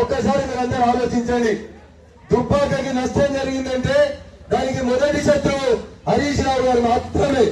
ఒక్కసారి మీరందరూ ఆలోచించండి తుపాకకి నష్టం జరిగిందంటే దానికి మొదటి శత్రువు హరీష్ రావు గారు మాత్రమే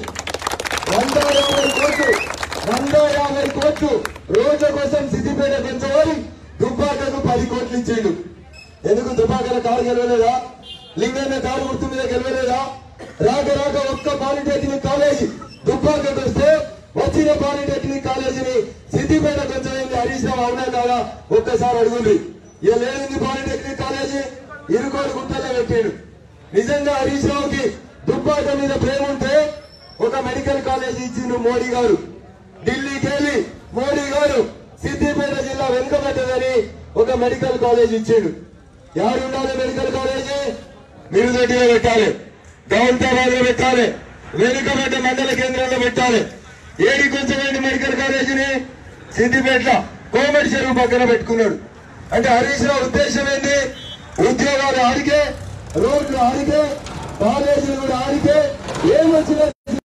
వంద యాభై కోట్లు వంద యాభై కోట్లు రోజు కోసం సిద్దిపేట పెంచబడి దుబ్బాకకు పది కోట్లు ఇచ్చిండు ఎందుకు దుబ్బాకల కారు గెలవలేదా లింగన్న కారు గుర్తు మీద గెలవలేదా రాక రాక ఒక్క పాలిటెక్నిక్ కాలేజీ దుబ్బాకకు వస్తే వచ్చిన పాలిటెక్నిక్ కాలేజీని సిద్దిపేట పెంచడానికి హరీష్ రావు అవునా కాదా ఒక్కసారి అడుగుంది ఇక లేనింది పాలిటెక్నిక్ కాలేజీ ఇరుకోడు గుంటల్లో పెట్టాడు నిజంగా హరీష్ రావుకి దుబ్బాక మీద ప్రేమ ఉంటే ఒక మెడికల్ కాలేజ్ ఇచ్చిండు మోడీ గారు ఢిల్లీకి వెళ్ళి మోడీ గారు సిద్దిపేట జిల్లా వెనుకబడ్డదని ఒక మెడికల్ కాలేజ్ ఇచ్చిండు ఎవరు ఉండాలి మెడికల్ కాలేజ్ మిరుదొడ్డిలో పెట్టాలి గౌంతాబాద్ లో పెట్టాలి వెనుకబడ్డ మండల కేంద్రంలో పెట్టాలి ఏడి కొంచెం మెడికల్ కాలేజీని సిద్దిపేట కోమటి చెరువు పక్కన పెట్టుకున్నాడు అంటే హరీష్ రావు ఉద్దేశం ఏంటి ఉద్యోగాలు ఆడికే రోడ్లు ఆడికే కాలేజీలు కూడా ఆడికే ఏం వచ్చినా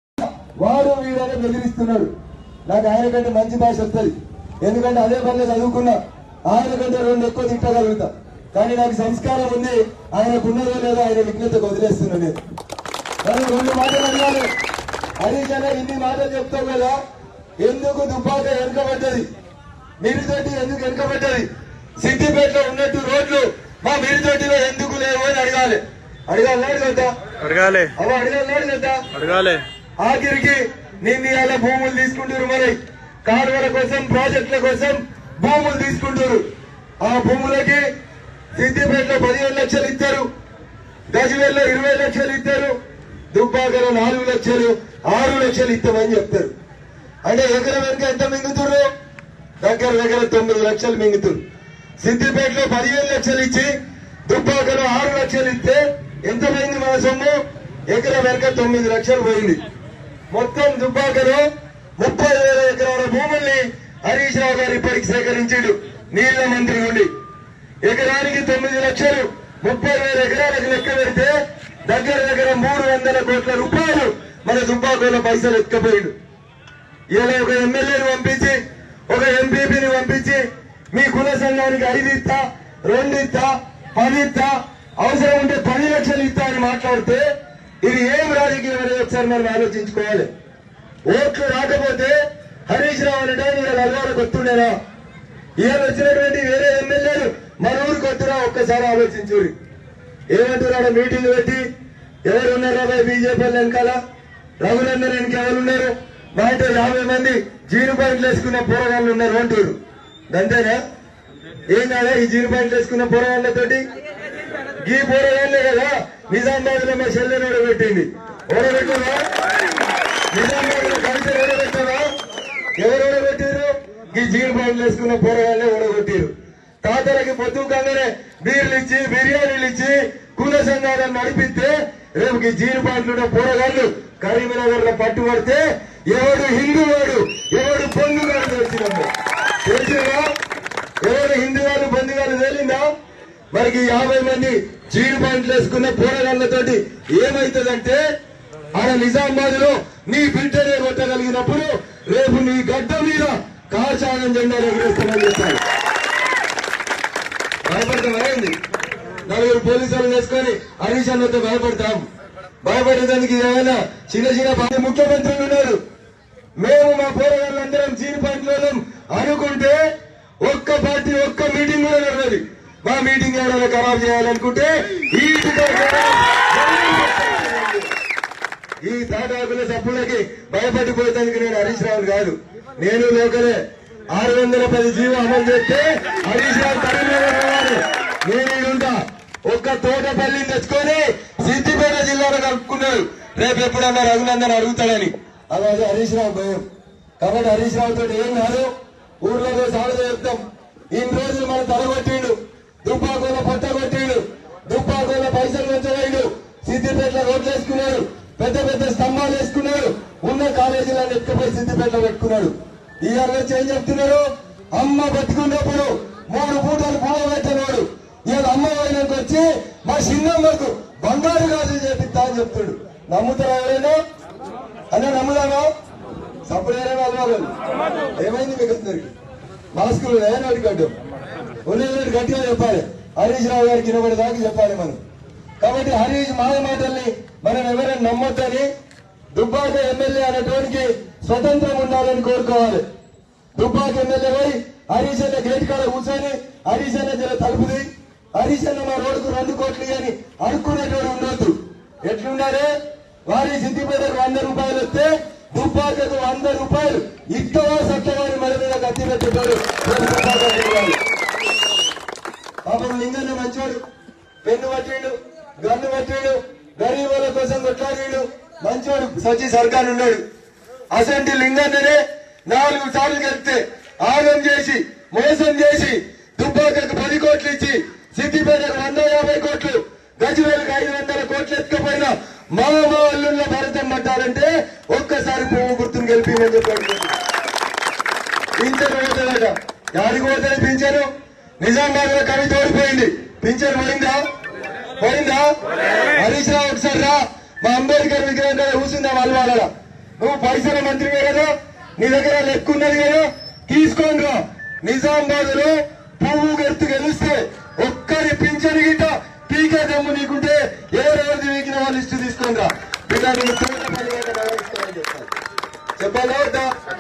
వాడు వీడని బెదిరిస్తున్నాడు నాకు ఆయన కంటే మంచి భాష వస్తుంది ఎందుకంటే అదే పనిలో చదువుకున్నా ఆయన కంటే రెండు ఎక్కువ తిట్టగలుగుతా కానీ నాకు సంస్కారం ఉంది ఆయనకు ఉన్నదో లేదో ఆయన విఘ్నతకు వదిలేస్తున్నా నేను కానీ రెండు మాటలు అడిగాను హరీష్ అన్న ఇన్ని మాటలు చెప్తావు కదా ఎందుకు దుబ్బాక వెనుకబడ్డది మిరితోటి ఎందుకు వెనుకబడ్డది సిద్దిపేటలో ఉన్నట్టు రోడ్లు మా మిరితోటిలో ఎందుకు లేవు అని అడగాలి అడగాలి అడగద్దా అడగాలి అవ అడగాలి అడగద్దా అడగాలి ఆఖరికి నిన్న ఇవాళ భూములు తీసుకుంటారు మరి కాలువల కోసం ప్రాజెక్టుల కోసం భూములు తీసుకుంటారు ఆ భూములకి సిద్దిపేటలో పదిహేను లక్షలు ఇస్తారు గజవేల్లో ఇరవై లక్షలు ఇస్తారు దుబ్బాకలో నాలుగు లక్షలు ఆరు లక్షలు ఇస్తామని చెప్తారు అంటే ఎకరం వెనుక ఎంత మింగుతున్నారు దగ్గర దగ్గర తొమ్మిది లక్షలు మింగుతున్నారు సిద్దిపేటలో పదిహేను లక్షలు ఇచ్చి దుబ్బాకలో ఆరు లక్షలు ఇస్తే ఎంత పోయింది మన సొమ్ము ఎకరం వెనుక తొమ్మిది లక్షలు పోయింది మొత్తం దుబ్బాకలో ముప్పై వేల ఎకరాల భూముల్ని హరీష్ రావు గారు ఇప్పటికి సేకరించాడు నీళ్ల మంత్రి నుండి ఎకరానికి తొమ్మిది లక్షలు ముప్పై వేల ఎకరాలకు లెక్క పెడితే దగ్గర దగ్గర మూడు వందల కోట్ల రూపాయలు మన దుబ్బాకలో పైసలు ఎత్తుకపోయాడు ఇలా ఒక ఎమ్మెల్యేని పంపించి ఒక ఎంపీపీని పంపించి మీ కుల సంఘానికి ఐదు ఇస్తా రెండు ఇస్తా పది ఇస్తా అవసరం ఉంటే పది లక్షలు ఇస్తా అని మాట్లాడితే ఇది ఏం రాజకీయం అనేది ఒకసారి మనం ఆలోచించుకోవాలి ఓట్లు రాకపోతే హరీష్ రావు అంటే నేను అలవాళ్ళకి వస్తుండేనా ఇవాళ వచ్చినటువంటి వేరే ఎమ్మెల్యేలు మన ఊరికి వస్తున్నా ఒక్కసారి ఆలోచించురి ఏమంటున్నాడు మీటింగ్ పెట్టి ఎవరు ఉన్నారా బీజేపీ వెనకాల రఘునందన్ వెనక ఎవరు ఉన్నారు మా ఇంట్లో యాభై మంది జీరో పాయింట్లు వేసుకున్న పోరగాళ్ళు ఉన్నారు అంటారు అంతేనా ఏం కాదా ఈ జీరో పాయింట్లు వేసుకున్న పోరగాళ్ళతోటి ఈ పోరగాళ్ళే కదా నిజామాబాద్ లో మా చెల్లెని ఓడబెట్టింది ఓడబెట్టినా నిజామాబాద్ లో కలిసి ఓడబెట్టారా ఎవరు ఓడగొట్టారు ఈ జీడి పాయింట్లు వేసుకున్న పోరగాళ్ళే ఓడగొట్టారు తాతలకి పొద్దు కాగానే బీర్లు ఇచ్చి బిర్యానీలు ఇచ్చి కుల సంఘాలను నడిపిస్తే రేపు ఈ జీడి పాయింట్లు ఉన్న పోరగాళ్ళు కరీంనగర్ లో పట్టుబడితే ఎవడు హిందూ వాడు ఎవడు పొందుగాడు తెలిసినప్పుడు తెలిసినా ఎవరు హిందూ వాళ్ళు పొందుగాడు తేలిందా మనకి యాభై మంది జీడి పాయింట్లు వేసుకున్న పోరగాళ్ళతోటి ఏమైతుందంటే ఆడ నిజామాబాద్ లో నీ బిడ్డనే కొట్టగలిగినప్పుడు రేపు నీ గడ్డ మీద కాషాయం జెండా ఎగరేస్తామని చెప్పారు భయపడతామైంది నలుగురు పోలీసులు వేసుకొని హరీష్ అన్నతో భయపడతాం భయపడేదానికి ఏమైనా చిన్న చిన్న పది ముఖ్యమంత్రులు ఉన్నారు మేము మా పోరగాళ్ళందరం జీడి పార్టీలో అనుకుంటే ఒక్క పార్టీ ఒక్క మీటింగ్ కూడా నడవదు మా మీటింగ్ ఎవరైనా ఖరాబ్ చేయాలనుకుంటే ఈ ఈ తాటాకుల సప్పులకి భయపడిపోయేందుకు నేను హరీష్ రావు కాదు నేను లోకలే ఆరు వందల పది జీవో అమలు చేస్తే హరీష్ రావు కరీంనగర్ రావాలి నేను ఈడుంటా ఒక్క తోటపల్లిని తెచ్చుకొని సిద్దిపేట జిల్లాలో కలుపుకున్నాడు రేపు ఎప్పుడన్నా రఘునందన్ అడుగుతాడని అలాగే హరీష్ రావు భయం కాబట్టి హరీష్ రావు తోటి ఏం కాదు ఊర్లో సాగు చెప్తాం ఇన్ని రోజులు మన తలగొట్టిండు దుబ్బాకోల పట్ట కొట్టిండు దుబ్బాకోల పైసలు పెంచలేడు సిద్దిపేటలో రోడ్లు వేసుకున్నాడు పెద్ద పెద్ద స్తంభాలు వేసుకున్నాడు ఉన్న కాలేజీలను ఎత్తుకుపోయి సిద్దిపేటలో పెట్టుకున్నాడు ఇవాళ వచ్చి ఏం చెప్తున్నారు అమ్మ బతుకున్నప్పుడు మూడు పూటలు పూల పెట్టినోడు ఇవాళ అమ్మ వాళ్ళకి వచ్చి మా చిన్నమ్మకు బంగారు గాజులు చేపిస్తా అని చెప్తాడు నమ్ముతారా ఎవరైనా అన్న నమ్ముదామా సప్పుడు ఏమైనా అలవాళ్ళు ఏమైంది మీకు అందరికి మాస్కులు లేనోటి కట్టు ఉన్నది గట్టిగా చెప్పాలి హరీష్ రావు గారికి ఇరవై దాకా చెప్పాలి మనం కాబట్టి హరీష్ మాయ మాటల్ని మనం ఎవరైనా నమ్మొద్దని దుబ్బాక ఎమ్మెల్యే అనేటోనికి స్వతంత్రం ఉండాలని కోరుకోవాలి దుబ్బాక ఎమ్మెల్యే పోయి హరీష్ అన్న గేట్ కాడ కూర్చొని హరీష్ అన్న జర తలుపుది హరీష్ అన్న మా రోడ్డుకు రెండు కోట్లు అని అనుకునేటోడు ఉండొద్దు ఎట్లున్నారే వారి సిద్దిపేటకు వంద రూపాయలు వస్తే దుబ్బాకకు వంద రూపాయలు ఇద్దవా సత్తవారి మన మీద కత్తి పెట్టేటోడు రేపు దుబ్బాక తిరగాలి. పాపం లింగన్న మంచోడు పెన్ను పట్టిండు గన్ను పట్టిండు గరీబుల కోసం కొట్లాడిండు మంచోడు సచి సర్కార్ ఉన్నాడు అసంటి లింగన్ననే నాలుగు సార్లు గెలిస్తే ఆగం చేసి మోసం చేసి దుబ్బాకకు పది కోట్లు ఇచ్చి సిద్దిపేటకు వంద యాభై కోట్లు గజవేలకు ఐదు వందల కోట్లు ఎత్తుకపోయిన మా మా అల్లుళ్ళ భరతం పట్టాలంటే ఒక్కసారి పువ్వు గుర్తును గెలిపిమని చెప్పాడు పింఛన్ పోతుందట యాడికి పోతుంది పింఛను నిజామాబాద్ లో కవిత ఓడిపోయింది పింఛన్ పోయిందా పోయిందా హరీష్ రావు ఒకసారి రా మా అంబేద్కర్ విగ్రహం కదా కూర్చుందా వాళ్ళు వాళ్ళ నువ్వు పైసల మంత్రివే కదా నీ దగ్గర లెక్క ఉన్నది కదా తీసుకొని రా నిజామాబాద్ లో పువ్వు గెలుతు గెలిస్తే ఒక్కరి పింఛన్ గిట్ట పీకే దమ్ము నీకుంటే ఏ రోజు వీకిన వాళ్ళు లిస్టు తీసుకొని రా బిడ్డ నీకు తూట పదివేల నగలు ఇస్తానని చెప్పాలి చెప్పాలా వద్దా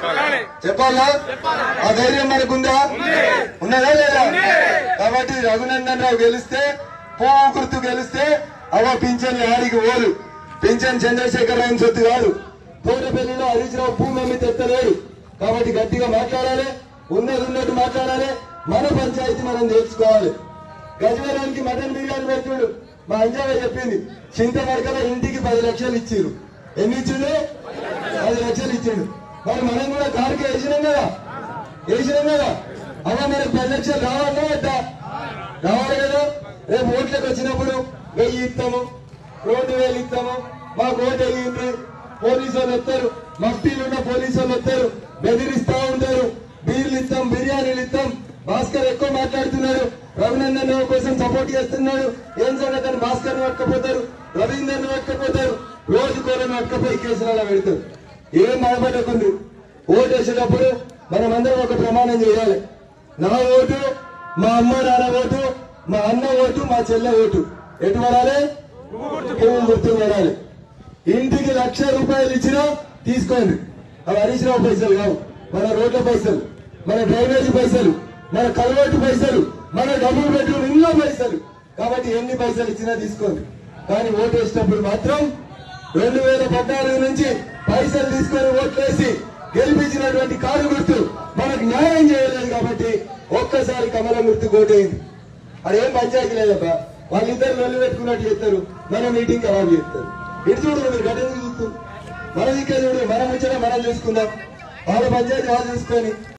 చెప్పాలా ఆ ధైర్యం మనకుందా ఉన్నదా లేదా కాబట్టి రఘునందన్ రావు గెలిస్తే పువ్వు గుర్తు గెలిస్తే అవ పింఛన్ ఆడికి ఓలు పింఛన్ చంద్రశేఖర్ రావు సొత్తు కాదు తోటపల్లిలో హరీష్ రావు భూమి అమ్మి తెత్తలేడు కాబట్టి గట్టిగా మాట్లాడాలి ఉన్నది ఉన్నట్టు మాట్లాడాలి మన పంచాయతీ మనం తెలుసుకోవాలి గజవేలానికి మటన్ బిర్యానీ పెట్టుడు మా అంజావే చెప్పింది చింతమడకల ఇంటికి పది లక్షలు ఇచ్చిరు ఎన్ని ఇచ్చిండు పది లక్షలు ఇచ్చిండు మరి మనం కూడా కారుకి వేసినాం కదా వేసినాం కదా అలా మనకి పది లక్షలు రావాలా వద్దా రావాలి కదా రేపు ఓట్లకు వచ్చినప్పుడు వెయ్యి ఇస్తాము రెండు వేలు ఇస్తాము మాకు ఓటు వేయండి పోలీసు వాళ్ళు వస్తారు మఫ్టీలు ఉన్న పోలీసు వాళ్ళు వస్తారు బెదిరిస్తా ఉంటారు బీర్లు ఇస్తాం బిర్యానీలు ఇస్తాం భాస్కర్ ఎక్కువ మాట్లాడుతున్నాడు రఘునందన్ రావు కోసం సపోర్ట్ చేస్తున్నాడు ఏం సంగతి అని భాస్కర్ పట్టుకపోతారు రవీందర్ పట్టుకపోతారు రోజు కోరని పట్టుకపోయి కేసులలో పెడతారు ఏం బాధపడకుంది ఓటు వేసేటప్పుడు మనమందరం ఒక ప్రమాణం చేయాలి నా ఓటు మా అమ్మ నాన్న ఓటు మా అన్న ఓటు మా చెల్లె ఓటు ఎటు పడాలి పువ్వు గుర్తు పడాలి ఇంటికి లక్ష రూపాయలు ఇచ్చినా తీసుకోండి అవి హరీష్ రావు పైసలు కావు మన రోడ్ల పైసలు మన డ్రైనేజీ పైసలు మన కలవట్టు పైసలు మన డబుల్ బెడ్రూమ్ ఇళ్ళ పైసలు కాబట్టి ఎన్ని పైసలు ఇచ్చినా తీసుకోండి కానీ ఓటు వేసినప్పుడు మాత్రం రెండు వేల పద్నాలుగు నుంచి పైసలు తీసుకొని ఓట్లేసి గెలిపించినటువంటి కారు గుర్తు మనకు న్యాయం చేయలేదు కాబట్టి ఒక్కసారి కమలం గుర్తు కోటైంది అదేం పంచాయతీ లేదబ్బా వాళ్ళిద్దరు నల్లు పెట్టుకున్నట్టు చేస్తారు మన మీటింగ్ ఖరాబ్ చేస్తారు ఇటు చూడదు మీరు గడ్డ చూస్తూ మన దిక్కే చూడు మనం ముచ్చట మనం చూసుకుందాం వాళ్ళ పంచాయతీ వాళ్ళు చూసుకొని